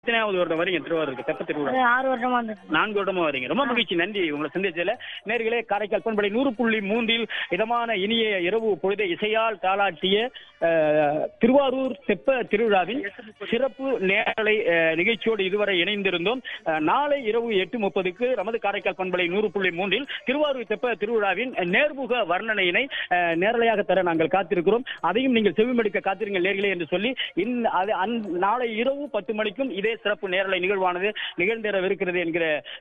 எத்தனையாவது வருடம் வரீங்க திருவாரூருக்கு தெப்ப திருவிழா ஒரு ஆறு வருஷமா வந்துருக்கு நான்கு வருடமா வரீங்க ரொம்ப மகிழ்ச்சி நன்றி உங்களை சந்திச்சதுல நேர்களே காரைக்கால் பண்பலை நூறு புள்ளி மூன்றில் இதமான இனிய இரவு பொழுதை இசையால் தாளாட்டிய அஹ், திருவாரூர் தெப்ப திருவிழாவின் சிறப்பு நேரலை அஹ், நிகழ்ச்சியோடு இதுவரை இணைந்திருந்தோம் அஹ், நாளை இரவு எட்டு முப்பதுக்கு நமது காரைக்கால் பண்பலை நூறு புள்ளி மூன்றில் திருவாரூர் தெப்ப திருவிழாவின் நேர்முக வர்ணனையினை அஹ், நேரலையாக தர நாங்கள் காத்திருக்கிறோம் அதையும் நீங்கள் செவிமடுக்க காத்திருங்கள் நேர்களே என்று சொல்லி இன் அது அந் நாளை இரவு பத்து மணிக்கும் இதே சிறப்பு நேரலை நிகழ்வானது நிகழ்ந்தேறவிருக்கிறது என்கிற